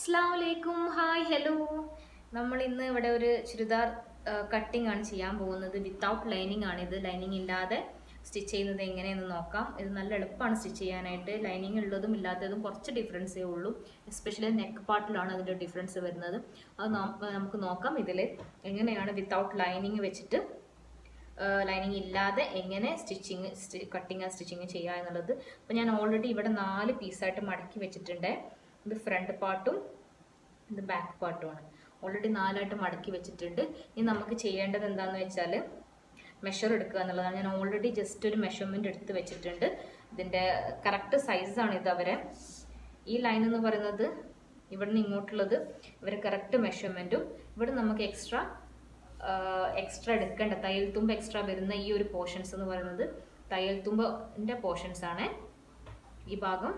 അസ്സാമലൈക്കും hi hello നമ്മൾ ഇന്ന് ഇവിടെ ഒരു ചുരിദാർ കട്ടിംഗ് ആണ് ചെയ്യാൻ പോകുന്നത് വിത്തൗട്ട് ലൈനിങ് ആണ് ഇത് ലൈനിങ് ഇല്ലാതെ സ്റ്റിച്ച് ചെയ്യുന്നത് എങ്ങനെയെന്ന് നോക്കാം ഇത് നല്ല എളുപ്പമാണ് സ്റ്റിച്ച് ചെയ്യാനായിട്ട് ലൈനിങ് ഉള്ളതും ഇല്ലാത്തതും കുറച്ച് ഡിഫറൻസേ ഉള്ളൂ എസ്പെഷ്യലി നെക്ക് പാർട്ടിലാണ് അതിൻ്റെ ഡിഫറൻസ് വരുന്നത് അത് നോ- നമുക്ക് നോക്കാം ഇതിൽ എങ്ങനെയാണ് വിത്തൗട്ട് ലൈനിങ് വെച്ചിട്ട് ലൈനിങ് ഇല്ലാതെ എങ്ങനെ സ്റ്റിച്ചിങ് കട്ടിങ് ആൻഡ് സ്റ്റിച്ചിങ് ചെയ്യുക എന്നുള്ളത് അപ്പോൾ ഞാൻ ഓൾറെഡി ഇവിടെ നാല് പീസായിട്ട് മടക്കി വെച്ചിട്ടുണ്ട് ഇത് ഫ്രണ്ട് പാർട്ടും ഇത് ബാക്ക് പാർട്ടുമാണ് ഓൾറെഡി നാലായിട്ട് മടക്കി വെച്ചിട്ടുണ്ട് ഇനി നമുക്ക് ചെയ്യേണ്ടത് എന്താണെന്ന് വെച്ചാൽ മെഷർ എടുക്കുക എന്നുള്ളതാണ് ഞാൻ ഓൾറെഡി ജസ്റ്റ് ഒരു മെഷർമെൻറ്റ് എടുത്ത് വെച്ചിട്ടുണ്ട് ഇതിൻ്റെ കറക്റ്റ് സൈസാണ് ഇത് അവരെ ഈ ലൈൻ എന്ന് പറയുന്നത് ഇവിടെ നിന്ന് ഇങ്ങോട്ടുള്ളത് ഇവരെ കറക്റ്റ് മെഷർമെൻറ്റും ഇവിടെ നമുക്ക് എക്സ്ട്രാ എക്സ്ട്രാ എടുക്കേണ്ട തയ്യൽ തുമ്പ് എക്സ്ട്രാ വരുന്ന ഈ ഒരു പോർഷൻസ് എന്ന് പറയുന്നത് തയ്യൽ തുമ്പിൻ്റെ പോർഷൻസ് ആണ് ഈ ഭാഗം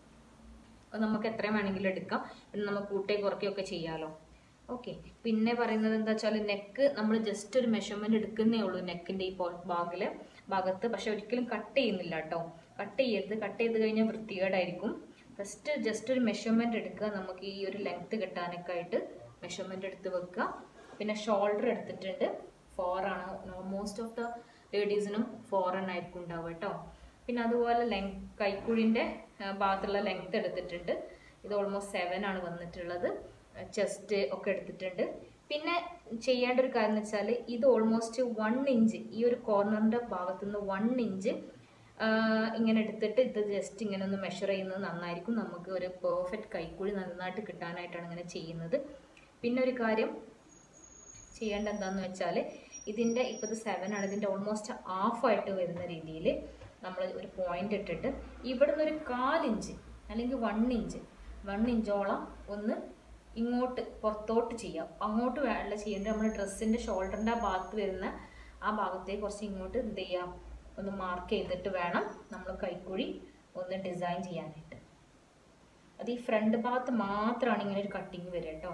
അത് നമുക്ക് എത്രയും വേണമെങ്കിലും എടുക്കാം പിന്നെ നമുക്ക് കൂട്ടേ കുറയ്ക്കുകയൊക്കെ ചെയ്യാമല്ലോ ഓക്കെ പിന്നെ പറയുന്നത് എന്താ വെച്ചാൽ നെക്ക് നമ്മൾ ജസ്റ്റ് ഒരു മെഷർമെൻറ്റ് എടുക്കുന്നേ ഉള്ളൂ നെക്കിൻ്റെ ഈ ഭാഗത്തിൽ ഭാഗത്ത് പക്ഷെ ഒരിക്കലും കട്ട് ചെയ്യുന്നില്ല കേട്ടോ കട്ട് ചെയ്യരുത് കട്ട് ചെയ്ത് കഴിഞ്ഞാൽ വൃത്തികേടായിരിക്കും ഫസ്റ്റ് ജസ്റ്റ് ഒരു മെഷർമെൻറ്റ് എടുക്കുക നമുക്ക് ഈ ഒരു ലെങ്ത്ത് കിട്ടാനൊക്കെ ആയിട്ട് മെഷർമെൻറ്റ് എടുത്ത് വെക്കുക പിന്നെ ഷോൾഡർ എടുത്തിട്ടുണ്ട് ഫോർ ആണ് മോസ്റ്റ് ഓഫ് ദ ലേഡീസിനും ഫോർ ആയിരിക്കും ഉണ്ടാവുക കേട്ടോ പിന്നെ അതുപോലെ ലെങ് കൈക്കുഴിൻ്റെ ഭാഗത്തുള്ള ലെങ്ത് എടുത്തിട്ടുണ്ട് ഇത് ഓൾമോസ്റ്റ് സെവൻ ആണ് വന്നിട്ടുള്ളത് ചെസ്റ്റ് ഒക്കെ എടുത്തിട്ടുണ്ട് പിന്നെ ചെയ്യേണ്ട ഒരു കാര്യം എന്ന് വെച്ചാൽ ഇത് ഓൾമോസ്റ്റ് വൺ ഇഞ്ച് ഈ ഒരു കോർണറിൻ്റെ ഭാഗത്തുനിന്ന് വൺ ഇഞ്ച് ഇങ്ങനെ എടുത്തിട്ട് ഇത് ജസ്റ്റ് ഇങ്ങനെ ഒന്ന് മെഷർ ചെയ്യുന്നത് നന്നായിരിക്കും നമുക്ക് ഒരു പെർഫെക്റ്റ് കൈക്കുഴി നന്നായിട്ട് കിട്ടാനായിട്ടാണ് ഇങ്ങനെ ചെയ്യുന്നത് പിന്നെ ഒരു കാര്യം ചെയ്യേണ്ട എന്താന്ന് വെച്ചാൽ ഇതിൻ്റെ ഇപ്പോൾ ഇത് സെവൻ ആണ് ഇതിൻ്റെ ഓൾമോസ്റ്റ് ആയിട്ട് വരുന്ന രീതിയിൽ നമ്മൾ ഒരു പോയിന്റ് ഇട്ടിട്ട് ഇവിടുന്ന് ഒരു കാലിഞ്ച് അല്ലെങ്കിൽ വൺ ഇഞ്ച് വൺ ഇഞ്ചോളം ഒന്ന് ഇങ്ങോട്ട് പുറത്തോട്ട് ചെയ്യാം അങ്ങോട്ട് വേണ്ട ചെയ്യേണ്ടത് നമ്മൾ ഡ്രസ്സിൻ്റെ ഷോൾഡറിൻ്റെ ആ ഭാഗത്ത് വരുന്ന ആ ഭാഗത്തേക്ക് കുറച്ച് ഇങ്ങോട്ട് എന്ത് ചെയ്യാം ഒന്ന് മാർക്ക് ചെയ്തിട്ട് വേണം നമ്മൾ കൈക്കുഴി ഒന്ന് ഡിസൈൻ ചെയ്യാനായിട്ട് അത് ഈ ഫ്രണ്ട് ഭാഗത്ത് മാത്രമാണ് ഇങ്ങനെ ഒരു കട്ടിങ് വരിക കേട്ടോ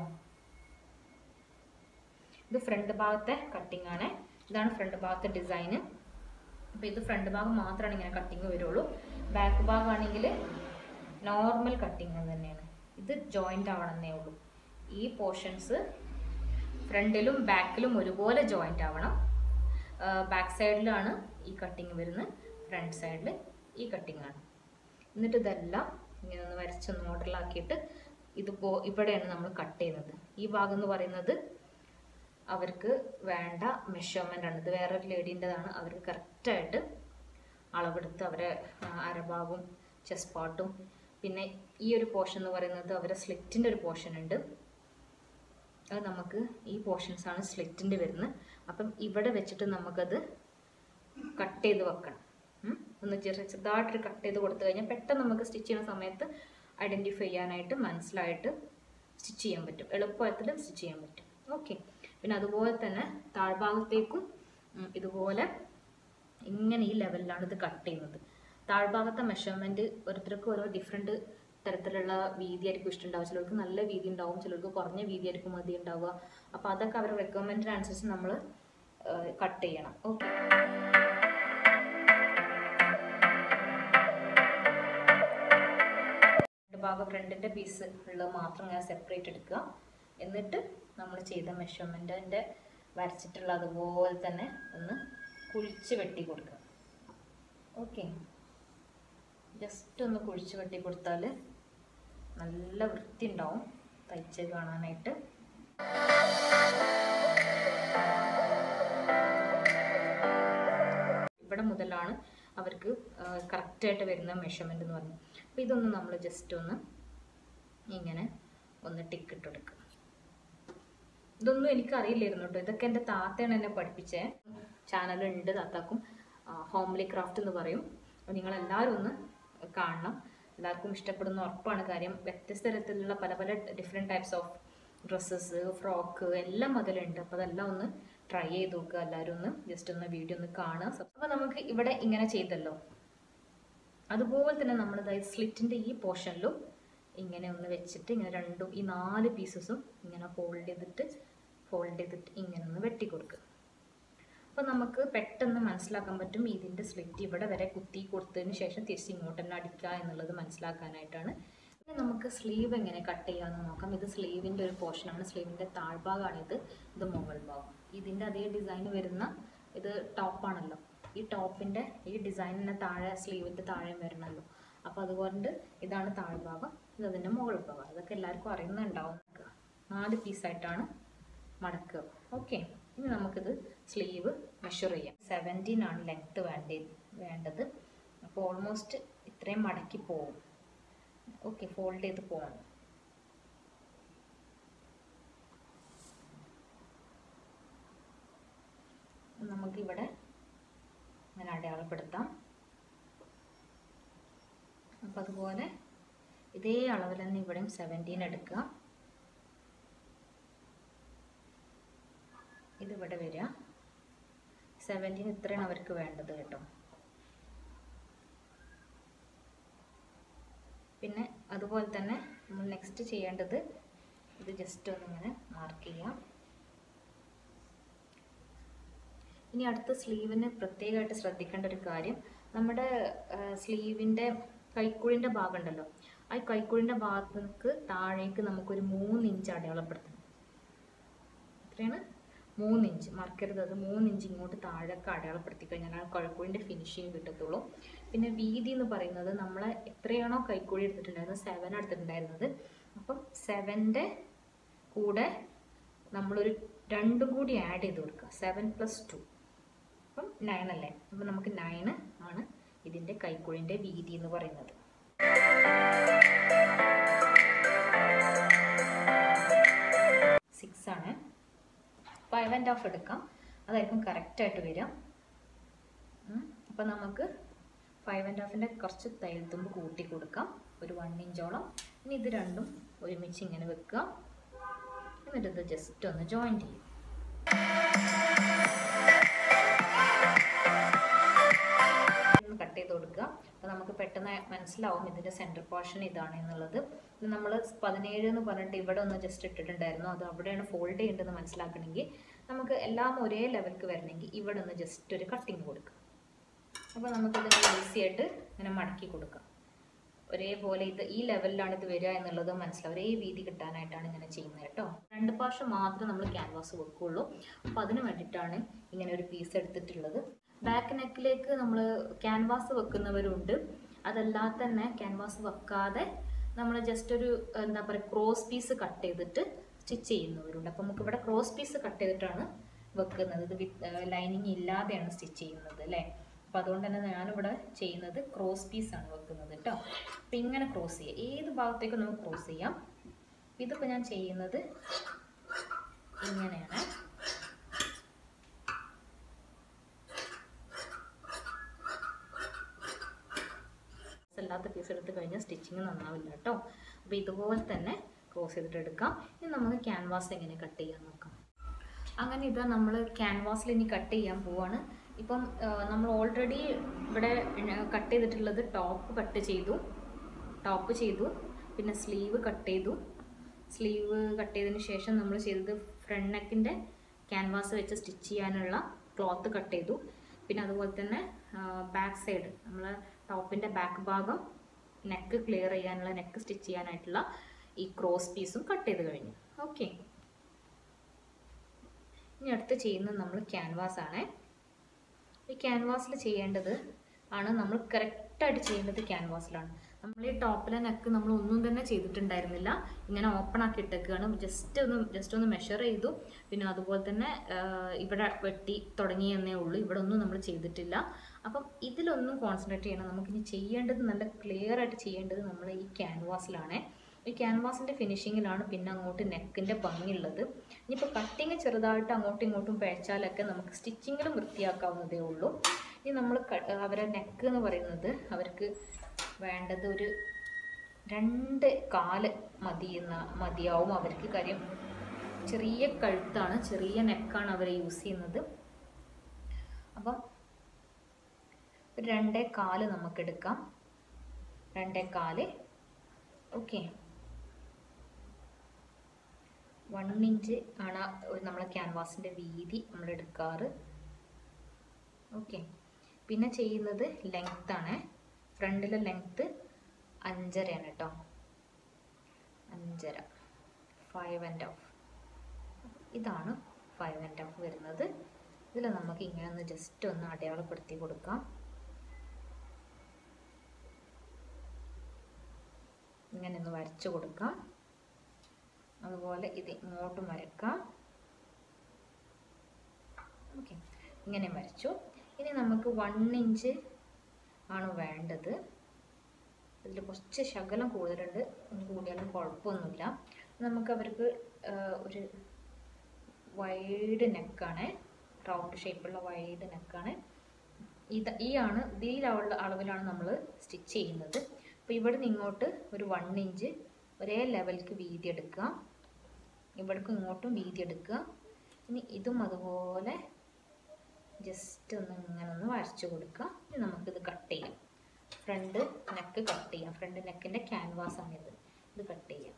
ഇത് ഫ്രണ്ട് ഭാഗത്തെ കട്ടിംഗ് ആണ് ഇതാണ് ഫ്രണ്ട് ഭാഗത്തെ ഡിസൈന് അപ്പോൾ ഇത് ഫ്രണ്ട് ഭാഗം മാത്രമാണ് ഇങ്ങനെ കട്ടിങ് വരുള്ളൂ ബാക്ക് ഭാഗമാണെങ്കിൽ നോർമൽ കട്ടിങ് തന്നെയാണ് ഇത് ജോയിൻ്റ് ആവണമെന്നേ ഉള്ളൂ ഈ പോർഷൻസ് ഫ്രണ്ടിലും ബാക്കിലും ഒരുപോലെ ജോയിൻ്റ് ആവണം ബാക്ക് സൈഡിലാണ് ഈ കട്ടിങ് വരുന്നത് ഫ്രണ്ട് സൈഡിൽ ഈ കട്ടിങ് ആണ് എന്നിട്ട് ഇതെല്ലാം ഇങ്ങനെ ഒന്ന് വരച്ചൊന്ന് മോഡലാക്കിയിട്ട് ഇതിപ്പോ ഇവിടെയാണ് നമ്മൾ കട്ട് ചെയ്യുന്നത് ഈ ഭാഗം എന്ന് പറയുന്നത് അവർക്ക് വേണ്ട മെഷർമെൻ്റ് ആണ് ഇത് വേറൊരു ലേഡീൻ്റെതാണ് അവർക്ക് കറക്റ്റായിട്ട് അളവെടുത്ത് അവരെ ആ, അരഭാഗവും ചെസ്റ്റ് പാർട്ടും പിന്നെ ഈ ഒരു പോർഷൻ എന്ന് പറയുന്നത് അവരെ സ്ലിറ്റിൻ്റെ ഒരു പോർഷൻ ഉണ്ട് അത് നമുക്ക് ഈ പോർഷൻസ് ആണ് സ്ലിറ്റിൻ്റെ വരുന്നത് അപ്പം ഇവിടെ വെച്ചിട്ട് നമുക്കത് കട്ട് ചെയ്ത് വെക്കണം ഉം. ഒന്ന് ചെറിയ ചെറുതായിട്ടൊരു കട്ട് ചെയ്ത് കൊടുത്തു കഴിഞ്ഞാൽ പെട്ടെന്ന് നമുക്ക് സ്റ്റിച്ച് ചെയ്യുന്ന സമയത്ത് ഐഡൻറ്റിഫൈ ചെയ്യാനായിട്ട് മനസ്സിലായിട്ട് സ്റ്റിച്ച് ചെയ്യാൻ പറ്റും എളുപ്പത്തിൽ സ്റ്റിച്ച് ചെയ്യാൻ പറ്റും ഓക്കെ പിന്നെ അതുപോലെ തന്നെ താഴ്ഭാഗത്തേക്കും ഉം, ഇതുപോലെ ഇങ്ങനെ ഈ ലെവലിലാണ് ഇത് കട്ട് ചെയ്യുന്നത് താഴ്ഭാഗത്തെ മെഷർമെൻറ്റ് ഓരോരുത്തർക്കും ഓരോ ഡിഫറെൻറ്റ് തരത്തിലുള്ള വീതിയായിരിക്കും ഇഷ്ടമുണ്ടാവുക ചിലർക്ക് നല്ല വീതി ഉണ്ടാവും ചിലർക്ക് കുറഞ്ഞ വീതിയായിരിക്കും മതി ഉണ്ടാവുക അപ്പോൾ അതൊക്കെ അവരുടെ റിക്വയർമെൻറ്റിനനുസരിച്ച് നമ്മൾ കട്ട് ചെയ്യണം ഓക്കെ രണ്ട് ഭാഗം ഫ്രണ്ടിൻ്റെ പീസ് ഉള്ളത് മാത്രം ഞാൻ സെപ്പറേറ്റ് എടുക്കുക എന്നിട്ട് നമ്മൾ ചെയ്ത മെഷർമെൻറ്റിൻ്റെ വരച്ചിട്ടുള്ള അതുപോലെ തന്നെ ഒന്ന് കുഴിച്ച് വെട്ടി കൊടുക്കുക ഓക്കെ ജസ്റ്റ് ഒന്ന് കുഴിച്ച് വെട്ടി കൊടുത്താൽ നല്ല വൃത്തി ഉണ്ടാവും തയ്ച്ച് കാണാനായിട്ട് ഇവിടെ മുതലാണ് അവർക്ക് കറക്റ്റായിട്ട് വരുന്ന മെഷർമെൻ്റ് എന്ന് പറയുന്നത് അപ്പോൾ ഇതൊന്ന് നമ്മൾ ജസ്റ്റ് ഒന്ന് ഇങ്ങനെ ഒന്ന് ടിക്ക് ഇട്ട് കൊടുക്കുക ഇതൊന്നും എനിക്ക് അറിയില്ലായിരുന്നു കേട്ടോ ഇതൊക്കെ എൻ്റെ താത്തയാണ് എന്നെ പഠിപ്പിച്ചേ ചാനലുണ്ട് താത്താക്കും ഹോംലി ക്രാഫ്റ്റ് എന്ന് പറയും അപ്പോൾ നിങ്ങളെല്ലാവരും ഒന്ന് കാണണം എല്ലാവർക്കും ഇഷ്ടപ്പെടുന്ന ഉറപ്പാണ് കാര്യം വ്യത്യസ്ത തരത്തിലുള്ള പല പല different types of dresses frock എല്ലാം അതിലുണ്ട് അപ്പോൾ അതെല്ലാം ഒന്ന് ട്രൈ ചെയ്ത് നോക്കുക എല്ലാവരും ഒന്ന് ജസ്റ്റ് ഒന്ന് വീഡിയോ ഒന്ന് കാണുക അപ്പോൾ നമുക്ക് ഇവിടെ ഇങ്ങനെ ചെയ്തല്ലോ അതുപോലെ തന്നെ നമ്മൾ അതായത് സ്ലിറ്റിൻ്റെ ഈ പോർഷനിലും ഇങ്ങനെ ഒന്ന് വെച്ചിട്ട് ഇങ്ങനെ രണ്ടും ഈ നാല് പീസസും ഇങ്ങനെ ഫോൾഡ് ചെയ്തിട്ട് ഫോൾഡ് ചെയ്തിട്ട് ഇങ്ങനെ ഒന്ന് വെട്ടി കൊടുക്കുക അപ്പോൾ നമുക്ക് പെട്ടെന്ന് മനസ്സിലാക്കാൻ പറ്റും ഇതിൻ്റെ സ്ലിറ്റ് ഇവിടെ വരെ കുത്തി കൊടുത്തതിന് ശേഷം തിരിച്ച് ഇങ്ങോട്ട് തന്നെ അടിക്കുക എന്നുള്ളത് മനസ്സിലാക്കാനായിട്ടാണ് ഇനി നമുക്ക് സ്ലീവ് എങ്ങനെ കട്ട് ചെയ്യാമെന്ന് നോക്കാം ഇത് സ്ലീവിൻ്റെ ഒരു പോർഷനാണ് സ്ലീവിൻ്റെ താഴ്ഭാഗമാണിത് ഇത് മുകൾ ഭാഗം ഇതിൻ്റെ അതേ ഡിസൈൻ വരുന്ന ഇത് ടോപ്പാണല്ലോ ഈ ടോപ്പിൻ്റെ ഈ ഡിസൈനിൻ്റെ താഴെ സ്ലീവിൻ്റെ താഴെ വരണമല്ലോ അപ്പോൾ അതുകൊണ്ട് ഇതാണ് താഴ്ഭാഗം ഇത് അതിൻ്റെ മുകൾ ഭാഗം അതൊക്കെ എല്ലാവർക്കും അറിയുന്നുണ്ടാവും നാല് പീസായിട്ടാണ് മടക്കുക ഓക്കെ ഇനി നമുക്കിത് സ്ലീവ് മെഷർ ചെയ്യാം സെവൻറ്റീൻ ആണ് ലെങ്ത്ത് വേണ്ടി വേണ്ടത് അപ്പോൾ ഓൾമോസ്റ്റ് ഇത്രയും മടക്കി പോകും ഓക്കെ ഫോൾഡ് ചെയ്ത് പോകണം നമുക്കിവിടെ അങ്ങനെ അടയാളപ്പെടുത്താം അപ്പം അതുപോലെ ഇതേ അളവിൽ തന്നെ ഇവിടെയും സെവൻറ്റീൻ എടുക്കുക ഇതിവിടെ വരിക സെവൻറ്റീൻ ഇത്രയാണ് അവർക്ക് വേണ്ടത് കേട്ടോ പിന്നെ അതുപോലെ തന്നെ നമ്മൾ നെക്സ്റ്റ് ചെയ്യേണ്ടത് ഇത് ജസ്റ്റ് ഒന്നിങ്ങനെ മാർക്ക് ചെയ്യാം ഇനി അടുത്ത സ്ലീവിന് പ്രത്യേകമായിട്ട് ശ്രദ്ധിക്കേണ്ട ഒരു കാര്യം നമ്മുടെ സ്ലീവിൻ്റെ കൈക്കുഴിൻ്റെ ഭാഗം ഉണ്ടല്ലോ ആ കൈക്കുഴിൻ്റെ ഭാഗത്തേക്ക് താഴേക്ക് നമുക്കൊരു മൂന്ന് ഇഞ്ച് അടയാളപ്പെടുത്തണം എത്രയാണ് മൂന്ന് ഇഞ്ച് മറക്കരുത് അത് മൂന്ന് ഇഞ്ച് ഇങ്ങോട്ട് താഴേക്ക് അടയാളപ്പെടുത്തി കഴിഞ്ഞാൽ ആ കൈക്കുഴിൻ്റെ ഫിനിഷിങ് കിട്ടത്തുള്ളൂ പിന്നെ വീതി എന്ന് പറയുന്നത് നമ്മൾ എത്രയാണോ കൈക്കുഴി എടുത്തിട്ടുണ്ടായിരുന്നത് സെവൻ എടുത്തിട്ടുണ്ടായിരുന്നത് അപ്പം സെവൻ്റെ കൂടെ നമ്മളൊരു രണ്ടും കൂടി ആഡ് ചെയ്ത് കൊടുക്കുക സെവൻ പ്ലസ് ടു അപ്പം നയൻ അല്ലേ അപ്പം നമുക്ക് നയന് ആണ് ഇതിൻ്റെ കൈക്കുഴിൻ്റെ വീതി എന്ന് പറയുന്നത് സിക്സ് ആണ് ഫൈവ് ആൻഡ് ഹാഫ് എടുക്കാം അതായിരിക്കും കറക്റ്റായിട്ട് വരിക അപ്പം നമുക്ക് ഫൈവ് ആൻഡ് ഹാഫിൻ്റെ കുറച്ച് തയ്യൽ തുമ്പ് കൂട്ടി കൊടുക്കാം ഒരു വൺ ഇഞ്ചോളം ഇനി ഇത് രണ്ടും ഒരുമിച്ച് ഇങ്ങനെ വെക്കുക എന്നിട്ട് ഇത് ജസ്റ്റ് ഒന്ന് ജോയിൻ ചെയ്യും കട്ട് ചെയ്ത് കൊടുക്കുക അപ്പോൾ നമുക്ക് പെട്ടെന്ന് മനസ്സിലാവും ഇതിൻ്റെ സെൻറ്റർ പോർഷൻ ഇതാണ് എന്നുള്ളത് നമ്മൾ പതിനേഴ് എന്ന് പറഞ്ഞിട്ട് ഇവിടെ ഒന്ന് ജസ്റ്റ് ഇട്ടിട്ടുണ്ടായിരുന്നു അത് അവിടെയാണ് ഫോൾഡ് ചെയ്യേണ്ടതെന്ന് മനസ്സിലാക്കണമെങ്കിൽ നമുക്ക് എല്ലാം ഒരേ ലെവലിക്ക് വരണമെങ്കിൽ ഇവിടെ ഒന്ന് ജസ്റ്റ് ഒരു കട്ടിങ് കൊടുക്കുക അപ്പോൾ നമുക്കിത് ഈസി ആയിട്ട് ഇങ്ങനെ മടക്കി കൊടുക്കാം ഒരേപോലെ ഇത് ഈ ലെവലിലാണ് ഇത് വരിക എന്നുള്ളത് മനസ്സിലാവും ഒരേ വീതി കിട്ടാനായിട്ടാണ് ഇങ്ങനെ ചെയ്യുന്നത് കേട്ടോ രണ്ട് പാർശ്വം മാത്രമേ നമ്മൾ ക്യാൻവാസ് വെക്കുള്ളൂ അപ്പോൾ അതിന് വേണ്ടിയിട്ടാണ് ഇങ്ങനെ ഒരു പീസ് എടുത്തിട്ടുള്ളത് ബാക്ക് നെക്കിലേക്ക് നമ്മൾ ക്യാൻവാസ് വെക്കുന്നവരുണ്ട് അതല്ലാതെ തന്നെ ക്യാൻവാസ് വെക്കാതെ നമ്മൾ ജസ്റ്റ് ഒരു എന്താ പറയുക ക്രോസ് പീസ് കട്ട് ചെയ്തിട്ട് സ്റ്റിച്ച് ചെയ്യുന്നവരുണ്ട് അപ്പോൾ നമുക്ക് ഇവിടെ ക്രോസ് പീസ് കട്ട് ചെയ്തിട്ടാണ് വെക്കുന്നത് ഇത് വിത്ത് ലൈനിങ് ഇല്ലാതെയാണ് സ്റ്റിച്ച് ചെയ്യുന്നത് അല്ലേ അപ്പോൾ അതുകൊണ്ട് തന്നെ ഞാനിവിടെ ചെയ്യുന്നത് ക്രോസ് പീസാണ് വെക്കുന്നത് കേട്ടോ അപ്പം ഇങ്ങനെ ക്രോസ് ചെയ്യുക ഏത് ഭാഗത്തേക്കും നമുക്ക് ക്രോസ് ചെയ്യാം ഇതിപ്പോൾ ഞാൻ ചെയ്യുന്നത് ഇങ്ങനെയാണ് അല്ലാത്ത പീസ് എടുത്ത് കഴിഞ്ഞാൽ സ്റ്റിച്ചിങ് നന്നാവില്ല കേട്ടോ അപ്പോൾ ഇതുപോലെ തന്നെ ക്രോസ് ചെയ്തിട്ട് എടുക്കാം ഇനി നമുക്ക് ക്യാൻവാസ് എങ്ങനെ കട്ട് ചെയ്യാൻ നോക്കാം അങ്ങനെ ഇതാ നമ്മൾ ക്യാൻവാസിൽ ഇനി കട്ട് ചെയ്യാൻ പോവാണ് ഇപ്പം നമ്മൾ ഓൾറെഡി ഇവിടെ കട്ട് ചെയ്തിട്ടുള്ളത് ടോപ്പ് കട്ട് ചെയ്തു ടോപ്പ് ചെയ്തു പിന്നെ സ്ലീവ് കട്ട് ചെയ്തു സ്ലീവ് കട്ട് ചെയ്തതിന് ശേഷം നമ്മൾ ചെയ്തത് ഫ്രണ്ട് നെക്കിൻ്റെ ക്യാൻവാസ് വെച്ച് സ്റ്റിച്ച് ചെയ്യാനുള്ള ക്ലോത്ത് കട്ട് ചെയ്തു പിന്നെ അതുപോലെ തന്നെ ബാക്ക് സൈഡ് നമ്മൾ ടോപ്പിൻ്റെ ബാക്ക് ഭാഗം നെക്ക് ക്ലിയർ ചെയ്യാനുള്ള നെക്ക് സ്റ്റിച്ച് ചെയ്യാനായിട്ടുള്ള ഈ ക്രോസ് പീസും കട്ട് ചെയ്ത് കഴിഞ്ഞു ഓക്കെ ഇനി അടുത്ത് ചെയ്യുന്നത് നമ്മൾ ക്യാൻവാസ് ആണ് ഈ ക്യാൻവാസിൽ ചെയ്യേണ്ടത് ആണ് നമ്മൾ കറക്റ്റായിട്ട് ചെയ്യേണ്ടത് ക്യാൻവാസിലാണ് നമ്മൾ ഈ ടോപ്പിലെ നെക്ക് നമ്മൾ ഒന്നും തന്നെ ചെയ്തിട്ടുണ്ടായിരുന്നില്ല ഇങ്ങനെ ഓപ്പൺ ആക്കി ഇട്ടേക്കാണ് ജസ്റ്റ് ഒന്ന് ജസ്റ്റ് ഒന്ന് മെഷർ ചെയ്തു പിന്നെ അതുപോലെ തന്നെ ഇവിടെ വെട്ടി തുടങ്ങിയെന്നേ ഉള്ളൂ ഇവിടെ ഒന്നും നമ്മൾ ചെയ്തിട്ടില്ല അപ്പം ഇതിലൊന്നും കോൺസെൻട്രേറ്റ് ചെയ്യണം നമുക്കിനി ചെയ്യേണ്ടത് നല്ല ക്ലിയർ ആയിട്ട് ചെയ്യേണ്ടത് നമ്മൾ ഈ ക്യാൻവാസിലാണ് ഈ ക്യാൻവാസിൻ്റെ ഫിനിഷിങ്ങിലാണ് പിന്നെ അങ്ങോട്ട് നെക്കിൻ്റെ ഭംഗിയുള്ളത് ഇനിയിപ്പോൾ കട്ടിങ് ചെറുതായിട്ട് അങ്ങോട്ടും ഇങ്ങോട്ടും പിഴച്ചാലൊക്കെ നമുക്ക് സ്റ്റിച്ചിങ്ങിലും വൃത്തിയാക്കാവുന്നതേ ഉള്ളൂ ഇനി നമ്മൾ അവരെ നെക്ക് എന്ന് പറയുന്നത് അവർക്ക് വേണ്ടത് ഒരു രണ്ട് കാല് മതി എന്ന മതിയാവും അവർക്ക് കാര്യം ചെറിയ കഴുത്താണ് ചെറിയ നെക്കാണ് അവർ യൂസ് ചെയ്യുന്നത് അപ്പം ഒരു രണ്ടേ കാല് നമുക്കെടുക്കാം രണ്ടേ കാല് ഓക്കെ വൺ ഇഞ്ച് ആണ് നമ്മളെ ക്യാൻവാസിൻ്റെ വീതി നമ്മൾ എടുക്കാറ് ഓക്കെ പിന്നെ ചെയ്യുന്നത് ലെങ്ത് ആണ് ഫ്രണ്ടിലെ ലെങ്ത്ത് അഞ്ചരയാണ് കേട്ടോ അഞ്ചര ഫൈവ് ആൻഡ് ഹാഫ് ഇതാണ് ഫൈവ് ആൻഡ് ഹാഫ് വരുന്നത് ഇതിൽ നമുക്ക് ഇങ്ങനെ ഒന്ന് ജസ്റ്റ് ഒന്ന് അടയാളപ്പെടുത്തി കൊടുക്കാം ഇങ്ങനെ ഒന്ന് വരച്ചു കൊടുക്കാം അതുപോലെ ഇത് ഇങ്ങോട്ടും വരക്കാം ഓക്കെ ഇങ്ങനെ വരച്ചു ഇനി നമുക്ക് വൺ ഇഞ്ച് ആണ് വേണ്ടത് ഇതിൽ കുറച്ച് ശകലം കൂടുതലുണ്ട് ഒന്ന് കൂടിയാലും കുഴപ്പമൊന്നുമില്ല നമുക്ക് അവർക്ക് ഒരു വൈഡ് നെക്കാണ് റൗണ്ട് ഷേപ്പുള്ള വൈഡ് നെക്കാണ് ഇത് ഈ ആണ് ഇതിലുള്ള അളവിലാണ് നമ്മൾ സ്റ്റിച്ച് ചെയ്യുന്നത് അപ്പോൾ ഇവിടെ നിന്ന് ഇങ്ങോട്ട് ഒരു വൺ ഇഞ്ച് ഒരേ ലെവലിക്ക് വീതി എടുക്കുക ഇവിടേക്കും ഇങ്ങോട്ടും വീതി എടുക്കുക ഇനി ഇതും അതുപോലെ ജസ്റ്റ് ഒന്ന് ഇങ്ങനെ ഒന്ന് വരച്ചു കൊടുക്കുക ഇനി നമുക്കിത് കട്ട് ചെയ്യാം ഫ്രണ്ട് നെക്ക് കട്ട് ചെയ്യാം ഫ്രണ്ട് നെക്കിൻ്റെ ക്യാൻവാസ് ആണിത് ഇത് കട്ട് ചെയ്യാം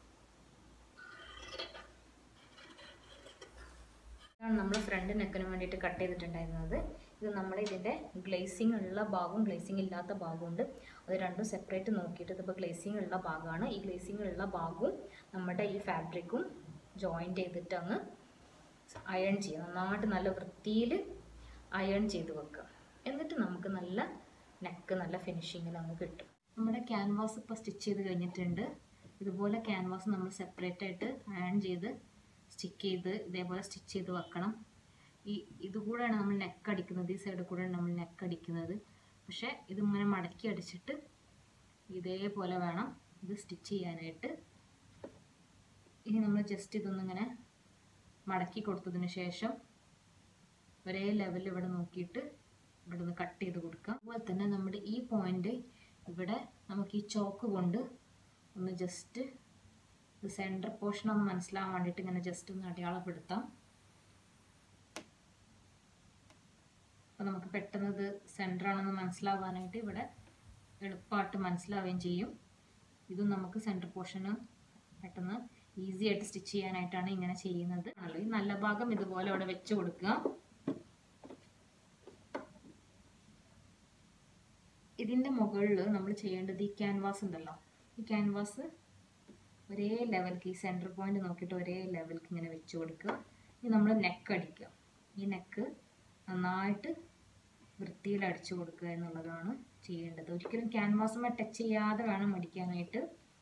ഇതാണ് നമ്മൾ ഫ്രണ്ട് നെക്കിന് വേണ്ടിയിട്ട് കട്ട് ചെയ്തിട്ടുണ്ടായിരുന്നത് ഇത് നമ്മൾ ഇതിൻ്റെ ഗ്ലേസിങ് ഉള്ള ഭാഗവും ഗ്ലേസിങ് ഇല്ലാത്ത ഭാഗമുണ്ട് അത് രണ്ടും സെപ്പറേറ്റ് നോക്കിയിട്ട് ഇതിപ്പോൾ ഗ്ലേസിങ് ഉള്ള ഭാഗമാണ് ഈ ഗ്ലേസിങ് ഉള്ള ഭാഗവും നമ്മുടെ ഈ ഫാബ്രിക്കും ജോയിൻറ്റ് ചെയ്തിട്ട് അങ്ങ് അയൺ ചെയ്യുക നന്നായിട്ട് നല്ല വൃത്തിയിൽ അയൺ ചെയ്ത് വെക്കുക എന്നിട്ട് നമുക്ക് നല്ല നെക്ക് നല്ല ഫിനിഷിങ്ങിൽ അങ്ങ് കിട്ടും നമ്മുടെ ക്യാൻവാസ് ഇപ്പോൾ സ്റ്റിച്ച് ചെയ്ത് കഴിഞ്ഞിട്ടുണ്ട് ഇതുപോലെ ക്യാൻവാസ് നമ്മൾ സെപ്പറേറ്റ് ആയിട്ട് അയൺ ചെയ്ത് സ്റ്റിക്ക് ചെയ്ത് ഇതേപോലെ സ്റ്റിച്ച് ചെയ്ത് വെക്കണം ഈ ഇതുകൂടെയാണ് നമ്മൾ നെക്ക് അടിക്കുന്നത് ഈ സൈഡിൽ കൂടെയാണ് നമ്മൾ നെക്ക് അടിക്കുന്നത് പക്ഷേ ഇതിങ്ങനെ മടക്കി അടിച്ചിട്ട് ഇതേപോലെ വേണം ഇത് സ്റ്റിച്ച് ചെയ്യാനായിട്ട് ഇനി നമ്മൾ ജസ്റ്റ് ഇതൊന്നിങ്ങനെ മടക്കി കൊടുത്തതിന് ശേഷം ഒരേ ലെവലിൽ ഇവിടെ നോക്കിയിട്ട് ഇവിടെ നിന്ന് കട്ട് ചെയ്ത് കൊടുക്കുക അതുപോലെ തന്നെ നമ്മുടെ ഈ പോയിന്റ് ഇവിടെ നമുക്ക് ഈ ചോക്ക് കൊണ്ട് ഒന്ന് ജസ്റ്റ് ഇത് സെൻറ്റർ പോർഷൻ ഒന്ന് മനസ്സിലാവാൻ വേണ്ടിയിട്ട് ഇങ്ങനെ ജസ്റ്റ് ഒന്ന് അടയാളപ്പെടുത്താം അപ്പോൾ നമുക്ക് പെട്ടെന്ന് ഇത് സെൻറ്റർ ആണെന്ന് മനസ്സിലാവാനായിട്ട് ഇവിടെ എളുപ്പമായിട്ട് മനസ്സിലാവുകയും ചെയ്യും ഇതും നമുക്ക് സെൻറ്റർ പോർഷന് പെട്ടെന്ന് ഈസി ആയിട്ട് സ്റ്റിച്ച് ചെയ്യാനായിട്ടാണ് ഇങ്ങനെ ചെയ്യുന്നത് ആണല്ലോ ഈ നല്ല ഭാഗം ഇതുപോലെ അവിടെ വെച്ച് കൊടുക്കുക ഇതിൻ്റെ മുകളിൽ നമ്മൾ ചെയ്യേണ്ടത് ഈ ക്യാൻവാസ് ഉണ്ടല്ലോ ഈ ക്യാൻവാസ് ഒരേ ലെവൽക്ക് ഈ സെൻറ്റർ പോയിന്റ് നോക്കിയിട്ട് ഒരേ ലെവൽക്ക് ഇങ്ങനെ വെച്ച് കൊടുക്കുക ഇനി നമ്മൾ നെക്ക് അടിക്കുക ഈ നെക്ക് നന്നായിട്ട് വൃത്തിയിൽ അടിച്ചു കൊടുക്കുക എന്നുള്ളതാണ് ചെയ്യേണ്ടത് ഒരിക്കലും ക്യാൻവാസുമായി ടച്ച് ചെയ്യാതെ വേണം അടിക്കാനായിട്ട്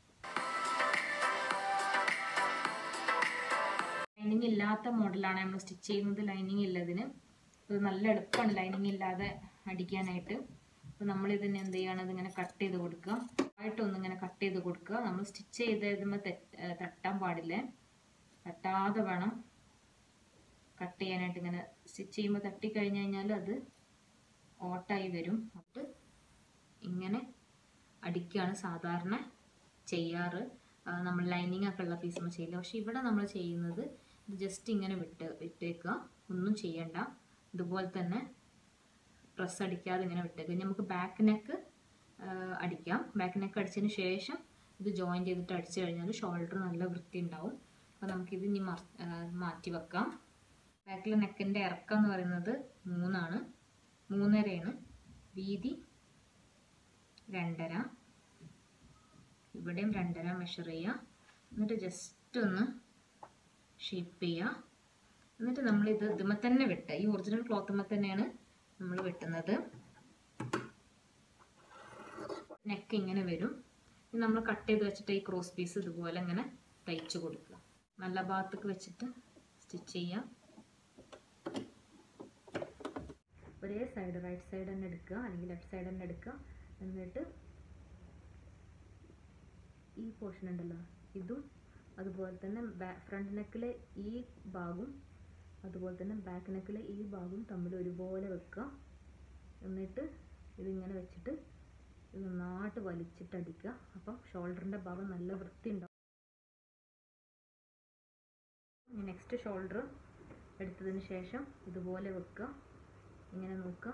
ലൈനിങ് ഇല്ലാത്ത മോഡലാണ് നമ്മൾ സ്റ്റിച്ച് ചെയ്യുന്നത് ലൈനിങ് ഇല്ലതിന് ഇത് നല്ല എളുപ്പമാണ് ലൈനിങ് ഇല്ലാതെ അടിക്കാനായിട്ട് അപ്പോൾ നമ്മൾ ഇതിനെ എന്ത് ചെയ്യണം ഇതിങ്ങനെ കട്ട് ചെയ്ത് കൊടുക്കുക ആയിട്ടൊന്നും ഇങ്ങനെ കട്ട് ചെയ്ത് കൊടുക്കുക നമ്മൾ സ്റ്റിച്ച് ചെയ്ത് ഇതുമ്പോൾ തട്ടാൻ പാടില്ലേ തട്ടാതെ വേണം കട്ട് ചെയ്യാനായിട്ട് ഇങ്ങനെ സ്റ്റിച്ച് ചെയ്യുമ്പോൾ തട്ടി കഴിഞ്ഞ് കഴിഞ്ഞാൽ അത് ഓട്ടായി വരും അപ്പോൾ ഇങ്ങനെ അടിക്കുകയാണ് സാധാരണ ചെയ്യാറ് നമ്മൾ ലൈനിങ് ഒക്കെ ഉള്ള പീസുമ്പോൾ ചെയ്യില്ല പക്ഷെ ഇവിടെ നമ്മൾ ചെയ്യുന്നത് ഇത് ജസ്റ്റ് ഇങ്ങനെ വിട്ട് വിട്ടേക്കുക ഒന്നും ചെയ്യണ്ട ഇതുപോലെ തന്നെ പ്രസ് അടിക്കാതെ ഇങ്ങനെ വിട്ടേക്കുക നമുക്ക് ബാക്ക് നെക്ക് അടിക്കാം ബാക്ക് നെക്ക് അടിച്ചതിന് ശേഷം ഇത് ജോയിൻ ചെയ്തിട്ട് അടിച്ചു കഴിഞ്ഞാൽ ഷോൾഡർ നല്ല വൃത്തി ഉണ്ടാവും അപ്പോൾ നമുക്കിത് ഇനി മാറ്റി വെക്കാം ബാക്കിലെ നെക്കിൻ്റെ ഇറക്കം എന്ന് പറയുന്നത് മൂന്നാണ് മൂന്നരയാണ് വീതി രണ്ടര ഇവിടെയും രണ്ടര മെഷർ ചെയ്യുക എന്നിട്ട് ജസ്റ്റ് ഒന്ന് ഷേപ്പ് ചെയ്യുക എന്നിട്ട് നമ്മൾ ഇത് ഇതുമ്മ തന്നെ വെട്ടുക ഈ ഒറിജിനൽ ക്ലോത്തുമ്മ തന്നെയാണ് നമ്മൾ വെട്ടുന്നത് നെക്ക് ഇങ്ങനെ വരും നമ്മൾ കട്ട് ചെയ്ത് വെച്ചിട്ട് ഈ ക്രോസ് പീസ് ഇതുപോലെ ഇങ്ങനെ തയ്ച്ചു കൊടുക്കുക നല്ല ഭാഗത്തേക്ക് വെച്ചിട്ട് സ്റ്റിച്ച് ചെയ്യുക ഒരേ സൈഡ് റൈറ്റ് സൈഡ് തന്നെ എടുക്കുക അല്ലെങ്കിൽ ലെഫ്റ്റ് സൈഡ് തന്നെ എടുക്കുക എന്നിട്ട് ഈ പോർഷൻ ഉണ്ടല്ലോ ഇതും അതുപോലെ തന്നെ ഫ്രണ്ട് നെക്കിലെ ഈ ഭാഗവും അതുപോലെ തന്നെ ബാക്ക് നെക്കിലെ ഈ ഭാഗവും തമ്മിൽ ഒരുപോലെ വെക്കുക എന്നിട്ട് ഇതിങ്ങനെ വെച്ചിട്ട് ഇത് നന്നായിട്ട് വലിച്ചിട്ട് അടിക്കുക അപ്പം ഷോൾഡറിൻ്റെ ഭാഗം നല്ല വൃത്തി ഉണ്ടാവും നെക്സ്റ്റ് ഷോൾഡർ എടുത്തതിന് ശേഷം ഇതുപോലെ വെക്കുക ഇങ്ങനെ നോക്കുക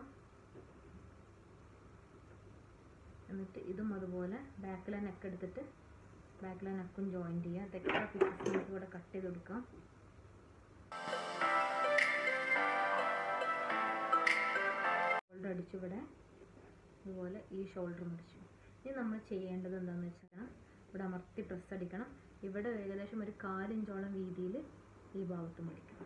എന്നിട്ട് ഇതും അതുപോലെ ബാക്കിലെ നെക്ക് എടുത്തിട്ട് ബാക്കിലെ നെക്കും ജോയിൻറ്റ് ചെയ്യുക അത് എക്സ്ട്രാ പീസസ് നമുക്ക് ഇവിടെ കട്ട് ചെയ്ത് കൊടുക്കാം ഷോൾഡർ അടിച്ചു ഇവിടെ ഇതുപോലെ ഈ ഷോൾഡർ മുടിച്ചു ഇനി നമ്മൾ ചെയ്യേണ്ടത് എന്താണെന്ന് വെച്ചാൽ ഇവിടെ അമർത്തി പ്രസ് അടിക്കണം ഇവിടെ ഏകദേശം ഒരു കാലിഞ്ചോളം വീതിയിൽ ഈ ഭാഗത്ത് മടിക്കണം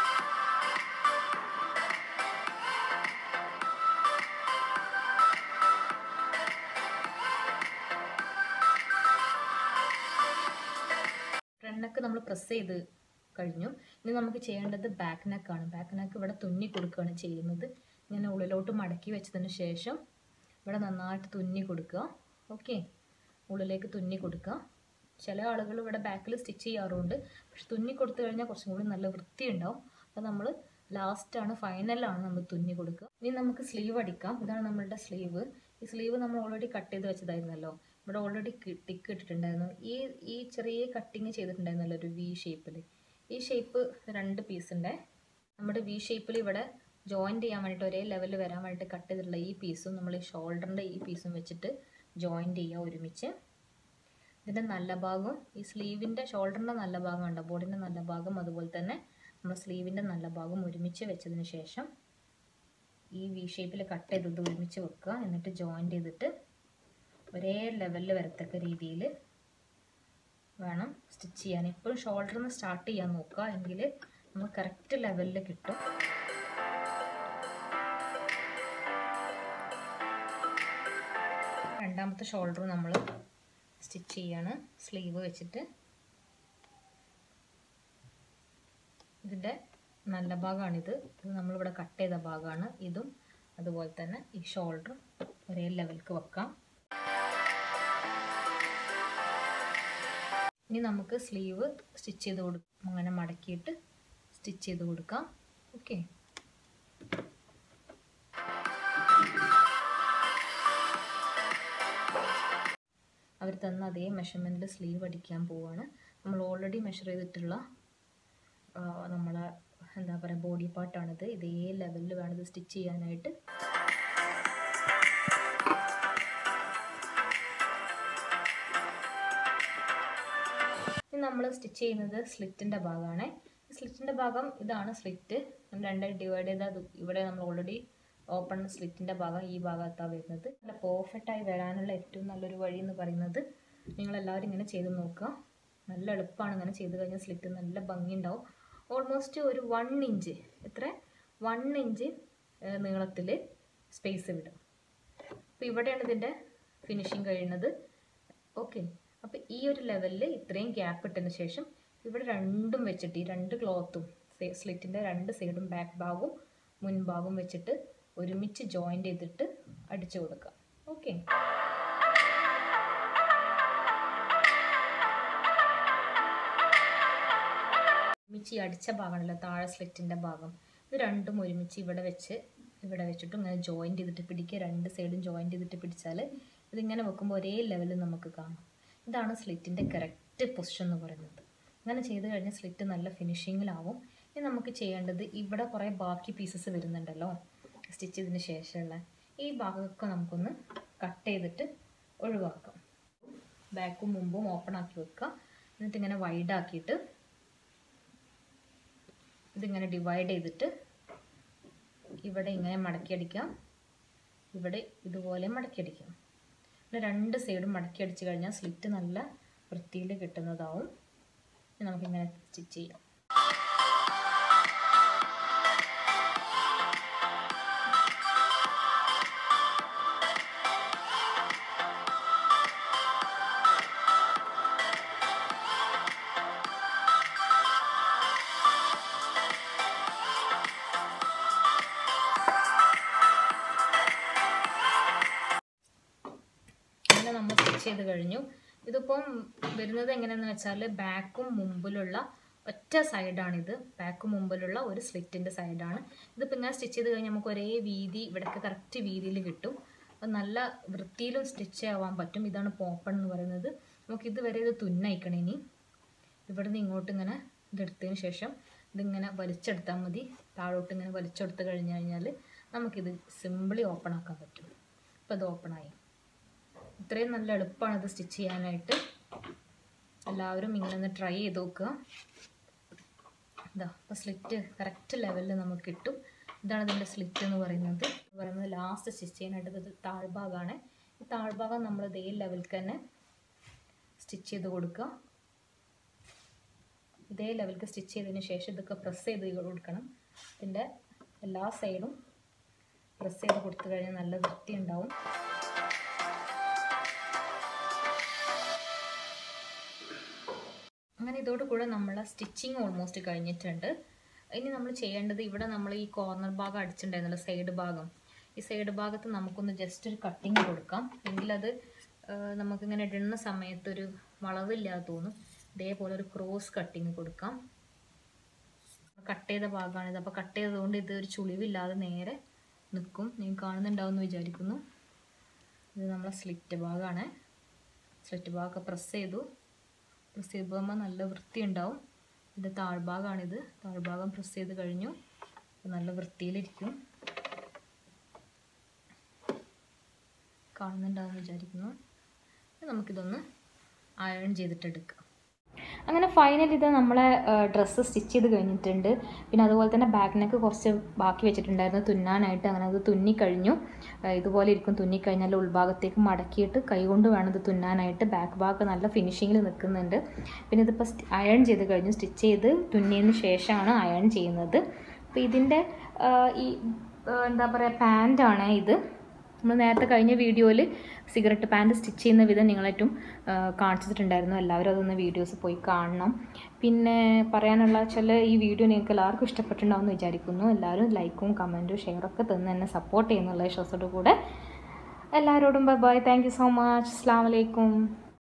ഫ്രണ്ട് നെക്ക് നമ്മൾ പ്രസ് ചെയ്ത് കഴിഞ്ഞു ഇനി നമുക്ക് ചെയ്യേണ്ടത് ബാക്ക് നെക്കാണ് ബാക്ക് നെക്ക് ഇവിടെ തുന്നി കൊടുക്കുകയാണ് ചെയ്യുന്നത് ഇങ്ങനെ ഉള്ളിലോട്ട് മടക്കി വെച്ചതിന് ശേഷം ഇവിടെ നന്നായിട്ട് തുന്നി കൊടുക്കുക ഓക്കെ ഉള്ളിലേക്ക് തുന്നി കൊടുക്കുക ചില ആളുകൾ ഇവിടെ ബാക്കിൽ സ്റ്റിച്ച് ചെയ്യാറുണ്ട് പക്ഷെ തുന്നി കൊടുത്തു കഴിഞ്ഞാൽ കുറച്ചും കൂടി നല്ല വൃത്തി ഉണ്ടാവും അപ്പോൾ നമ്മൾ ലാസ്റ്റാണ് ഫൈനലാണ് നമ്മൾ തുന്നി കൊടുക്കുക ഇനി നമുക്ക് സ്ലീവ് അടിക്കാം ഇതാണ് നമ്മളുടെ സ്ലീവ് ഈ സ്ലീവ് നമ്മൾ ഓൾറെഡി കട്ട് ചെയ്ത് വെച്ചതായിരുന്നല്ലോ ഇവിടെ ഓൾറെഡി ടിക്ക് ഇട്ടിട്ടുണ്ടായിരുന്നു ഈ ഈ ചെറിയ കട്ടിങ് ചെയ്തിട്ടുണ്ടായിരുന്നല്ലോ ഒരു വി ഷേപ്പിൽ ഈ ഷേപ്പ് രണ്ട് പീസ് ഉണ്ട് നമ്മുടെ വി ഷേപ്പിൽ ഇവിടെ ജോയിൻറ്റ് ചെയ്യാൻ വേണ്ടിയിട്ട് ഒരേ ലെവലിൽ വരാൻ വേണ്ടിയിട്ട് കട്ട് ചെയ്തിട്ടുള്ള ഈ പീസും നമ്മൾ ഈ ഷോൾഡറിൻ്റെ ഈ പീസും വെച്ചിട്ട് ജോയിൻറ്റ് ചെയ്യുക ഒരുമിച്ച് ഇതിൻ്റെ നല്ല ഭാഗം ഈ സ്ലീവിൻ്റെ ഷോൾഡറിൻ്റെ നല്ല ഭാഗം ഉണ്ട് ബോഡിൻ്റെ നല്ല ഭാഗം അതുപോലെ തന്നെ നമ്മൾ സ്ലീവിൻ്റെ നല്ല ഭാഗം ഒരുമിച്ച് വെച്ചതിന് ശേഷം ഈ വി ഷേപ്പിൽ കട്ട് ചെയ്തത് ഒരുമിച്ച് വെക്കുക എന്നിട്ട് ജോയിൻറ്റ് ചെയ്തിട്ട് ഒരേ ലെവലിൽ വരത്തക്ക രീതിയിൽ വേണം സ്റ്റിച്ച് ചെയ്യാൻ എപ്പോഴും ഷോൾഡറിൽ നിന്ന് സ്റ്റാർട്ട് ചെയ്യാൻ നോക്കുക എങ്കിൽ നമുക്ക് കറക്റ്റ് ലെവലിൽ കിട്ടും രണ്ടാമത്തെ ഷോൾഡർ നമ്മൾ സ്റ്റിച്ച് ചെയ്യാണ് സ്ലീവ് വെച്ചിട്ട് ഇതിൻ്റെ നല്ല ഭാഗമാണിത് ഇത് നമ്മളിവിടെ കട്ട് ചെയ്ത ഭാഗമാണ് ഇതും അതുപോലെ തന്നെ ഈ ഷോൾഡർ ഒരേ ലെവൽക്ക് വെക്കാം ഇനി നമുക്ക് സ്ലീവ് സ്റ്റിച്ച് ചെയ്ത് കൊടുക്കാം അങ്ങനെ മടക്കിയിട്ട് സ്റ്റിച്ച് ചെയ്ത് കൊടുക്കാം ഓക്കെ അവർ തന്ന അതേ മെഷർമെൻറ്റിൽ സ്ലീവ് അടിക്കാൻ പോവാണ് നമ്മൾ ഓൾറെഡി മെഷർ ചെയ്തിട്ടുള്ള നമ്മളെ എന്താ പറയുക ബോഡി പാർട്ടാണിത് ഇതേ ലെവലിൽ വേണം ഇത് സ്റ്റിച്ച് ചെയ്യാനായിട്ട് ഇനി നമ്മൾ സ്റ്റിച്ച് ചെയ്യുന്നത് സ്ലിറ്റിൻ്റെ ഭാഗമാണ് സ്ലിറ്റിൻ്റെ ഭാഗം ഇതാണ് സ്ലിറ്റ് രണ്ടായി ഡിവൈഡ് ചെയ്താൽ ഇവിടെ നമ്മൾ ഓൾറെഡി ഓപ്പൺ സ്ലിറ്റിൻ്റെ ഭാഗം ഈ ഭാഗത്താണ് വരുന്നത് നല്ല പെർഫെക്റ്റായി വരാനുള്ള ഏറ്റവും നല്ലൊരു വഴി എന്ന് പറയുന്നത് നിങ്ങളെല്ലാവരും ഇങ്ങനെ ചെയ്ത് നോക്കുക നല്ല എളുപ്പമാണ് ഇങ്ങനെ ചെയ്ത് കഴിഞ്ഞാൽ സ്ലിറ്റ് നല്ല ഭംഗിയുണ്ടാവും ഓൾമോസ്റ്റ് ഒരു വൺ ഇഞ്ച് എത്ര വൺ ഇഞ്ച് നീളത്തിൽ സ്പേസ് വിടും അപ്പോൾ ഇവിടെയാണ് ഇതിൻ്റെ ഫിനിഷിങ് കഴിയുന്നത് ഓക്കെ അപ്പോൾ ഈ ഒരു ലെവലിൽ ഇത്രയും ഗ്യാപ്പ് ഇട്ടതിന് ശേഷം ഇവിടെ രണ്ടും വെച്ചിട്ട് ഈ രണ്ട് ക്ലോത്തും സ്ലിറ്റിൻ്റെ രണ്ട് സൈഡും ബാക്ക് ഭാഗവും മുൻഭാഗവും വെച്ചിട്ട് ഒരുമിച്ച് ജോയിൻ്റ് ചെയ്തിട്ട് അടിച്ചു കൊടുക്കുക ഓക്കെ ഒരുമിച്ച് ഈ അടിച്ച ഭാഗമാണല്ലോ താഴെ സ്ലിറ്റിൻ്റെ ഭാഗം ഇത് രണ്ടും ഒരുമിച്ച് ഇവിടെ വെച്ച് ഇവിടെ വെച്ചിട്ട് ഇങ്ങനെ ജോയിൻറ്റ് ചെയ്തിട്ട് പിടിക്കുക രണ്ട് സൈഡും ജോയിൻറ്റ് ചെയ്തിട്ട് പിടിച്ചാൽ ഇതിങ്ങനെ വെക്കുമ്പോൾ ഒരേ ലെവലിൽ നമുക്ക് കാണാം ഇതാണ് സ്ലിറ്റിൻ്റെ കറക്റ്റ് പൊസിഷൻ എന്ന് പറയുന്നത് അങ്ങനെ ചെയ്ത് കഴിഞ്ഞാൽ സ്ലിറ്റ് നല്ല ഫിനിഷിങ്ങിലാവും ഇനി നമുക്ക് ചെയ്യേണ്ടത് ഇവിടെ കുറേ ബാക്കി പീസസ് വരുന്നുണ്ടല്ലോ സ്റ്റിച്ച് ചെയ്തതിന് ശേഷമുള്ള ഈ ഭാഗമൊക്കെ നമുക്കൊന്ന് കട്ട് ചെയ്തിട്ട് ഒഴിവാക്കാം ബാക്കും മുമ്പും ഓപ്പൺ ആക്കി വെക്കുക എന്നിട്ട് ഇങ്ങനെ വൈഡ് ആക്കിയിട്ട് ഇതിങ്ങനെ ഡിവൈഡ് ചെയ്തിട്ട് ഇവിടെ ഇങ്ങനെ മടക്കി അടിക്കാം ഇവിടെ ഇതുപോലെ മടക്കി അടിക്കാം പിന്നെ രണ്ട് സൈഡും മടക്കി അടിച്ച് കഴിഞ്ഞാൽ സ്ലിറ്റ് നല്ല വൃത്തിയിൽ കിട്ടുന്നതാവും നമുക്കിങ്ങനെ സ്റ്റിച്ച് ചെയ്യാം അങ്ങനെ നമ്മൾ സ്റ്റിച്ച് ചെയ്ത് കഴിഞ്ഞു ഇതിപ്പം വരുന്നത് എങ്ങനെയാണെന്ന് വെച്ചാൽ ബാക്കും മുമ്പിലുള്ള ഒറ്റ സൈഡാണിത് ബാക്കും മുമ്പിലുള്ള ഒരു സ്ലിറ്റിൻ്റെ സൈഡാണ് ഇതിപ്പോൾ ഇങ്ങനെ സ്റ്റിച്ച് ചെയ്ത് കഴിഞ്ഞാൽ നമുക്ക് ഒരേ വീതി ഇവിടെയൊക്കെ കറക്റ്റ് വീതിയിൽ കിട്ടും അപ്പം നല്ല വൃത്തിയിലും സ്റ്റിച്ച് ആവാൻ പറ്റും ഇതാണ് പോപ്പൺ എന്ന് പറയുന്നത് നമുക്ക് ഇതുവരെ ഇത് തുന്നയിക്കണം ഇനി ഇവിടെ നിന്ന് ഇങ്ങോട്ട് ഇങ്ങനെ ഇതെടുത്തതിന് ശേഷം ഇതിങ്ങനെ വലിച്ചെടുത്താൽ മതി താഴോട്ട് ഇങ്ങനെ വലിച്ചെടുത്ത് കഴിഞ്ഞ് കഴിഞ്ഞാൽ നമുക്കിത് സിമ്പിളി ഓപ്പൺ ആക്കാൻ പറ്റും ഇപ്പോൾ ഇത് ഓപ്പണായി ഇത്രയും നല്ല എളുപ്പമാണ് ഇത് സ്റ്റിച്ച് ചെയ്യാനായിട്ട് എല്ലാവരും ഇങ്ങനെ ഒന്ന് ട്രൈ ചെയ്ത് നോക്കുക ഇതാ അപ്പോൾ സ്ലിറ്റ് കറക്റ്റ് ലെവലിൽ നമുക്ക് കിട്ടും ഇതാണ് ഇതിൻ്റെ സ്ലിറ്റ് എന്ന് പറയുന്നത് എന്ന് പറയുന്നത് ലാസ്റ്റ് സ്റ്റിച്ച് ചെയ്യാനായിട്ട് ഇത് താഴ്ഭാഗമാണ് ഈ താഴ്ഭാഗം നമ്മൾ ഇതേ ലെവലിൽ തന്നെ സ്റ്റിച്ച് ചെയ്ത് കൊടുക്കുക ഇതേ ലെവലിക്ക് സ്റ്റിച്ച് ചെയ്തതിന് ശേഷം ഇതൊക്കെ പ്രസ് ചെയ്ത് കൊടുക്കണം ഇതിൻ്റെ എല്ലാ സൈഡും പ്രസ് ചെയ്ത് കൊടുത്തു കഴിഞ്ഞാൽ നല്ല വൃത്തി ഉണ്ടാവും അങ്ങനെ ഇതോടുകൂടെ നമ്മളെ സ്റ്റിച്ചിങ് ഓൾമോസ്റ്റ് കഴിഞ്ഞിട്ടുണ്ട് ഇനി നമ്മൾ ചെയ്യേണ്ടത് ഇവിടെ നമ്മൾ ഈ കോർണർ ഭാഗം അടിച്ചിട്ടുണ്ടായിരുന്നല്ലോ സൈഡ് ഭാഗം ഈ സൈഡ് ഭാഗത്ത് നമുക്കൊന്ന് ജസ്റ്റ് ഒരു കട്ടിങ് കൊടുക്കാം എങ്കിലത് നമുക്കിങ്ങനെ ഇടുന്ന സമയത്ത് ഒരു വളവില്ലാതെ തോന്നും ഇതേപോലെ ഒരു ക്രോസ് കട്ടിങ് കൊടുക്കാം കട്ട് ചെയ്ത ഭാഗമാണിത് അപ്പോൾ കട്ട് ചെയ്തതുകൊണ്ട് ഇത് ഒരു ചുളിവില്ലാതെ നേരെ നിൽക്കും നിങ്ങൾ കാണുന്നുണ്ടാവും എന്ന് വിചാരിക്കുന്നു ഇത് നമ്മളെ സ്ലിറ്റ് ഭാഗമാണ് സ്ലിറ്റ് ഭാഗമൊക്കെ പ്രസ് ചെയ്തു പ്രസ് ചെയ്യുമ്പോൾ നല്ല വൃത്തി ഉണ്ടാവും ഇതിൻ്റെ താഴ്ഭാഗമാണിത് താഴ്ഭാഗം പ്രസ് ചെയ്ത് കഴിഞ്ഞു നല്ല വൃത്തിയിലിരിക്കും കാണുന്നുണ്ടാവും വിചാരിക്കുന്നു നമുക്കിതൊന്ന് അയൺ ചെയ്തിട്ടെടുക്കാം അങ്ങനെ ഫൈനൽ ഇത് നമ്മളെ ഡ്രസ്സ് സ്റ്റിച്ച് ചെയ്ത് കഴിഞ്ഞിട്ടുണ്ട് പിന്നെ അതുപോലെ തന്നെ ബാക്ക് നെക്ക് കുറച്ച് ബാക്കി വെച്ചിട്ടുണ്ടായിരുന്നു തുന്നാനായിട്ട് അങ്ങനെ അത് തുന്നിക്കഴിഞ്ഞു ഇതുപോലെ ഇരിക്കും തുന്നിക്കഴിഞ്ഞാൽ ഉൾഭാഗത്തേക്ക് മടക്കിയിട്ട് കൈകൊണ്ട് വേണം ഇത് തുന്നാനായിട്ട് ബാക്ക് ഭാഗം നല്ല ഫിനിഷിങ്ങിൽ നിൽക്കുന്നുണ്ട് പിന്നെ ഇതിപ്പോൾ അയൺ ചെയ്ത് കഴിഞ്ഞു സ്റ്റിച്ച് ചെയ്ത് തുന്നിയതിന് ശേഷമാണ് അയൺ ചെയ്യുന്നത് അപ്പോൾ ഇതിൻ്റെ ഈ എന്താ പറയുക പാൻറ്റാണ് ഇത് നമ്മൾ നേരത്തെ കഴിഞ്ഞ വീഡിയോയിൽ സിഗരറ്റ് പാൻറ് സ്റ്റിച്ച് ചെയ്യുന്ന വിധം നിങ്ങളേറ്റവും കാണിച്ചിട്ടുണ്ടായിരുന്നു എല്ലാവരും അതൊന്ന് വീഡിയോസ് പോയി കാണണം പിന്നെ പറയാനുള്ള വെച്ചാൽ ഈ വീഡിയോ നിങ്ങൾക്ക് എല്ലാവർക്കും ഇഷ്ടപ്പെട്ടിട്ടുണ്ടാവും എന്ന് വിചാരിക്കുന്നു എല്ലാവരും ലൈക്കും കമൻറ്റും ഷെയറൊക്കെ തന്ന് എന്നെ സപ്പോർട്ട് ചെയ്യുന്നുള്ള വിശ്വാസത്തോടു കൂടെ എല്ലാവരോടും bye bye thank you so much അസ്സാം വലൈക്കും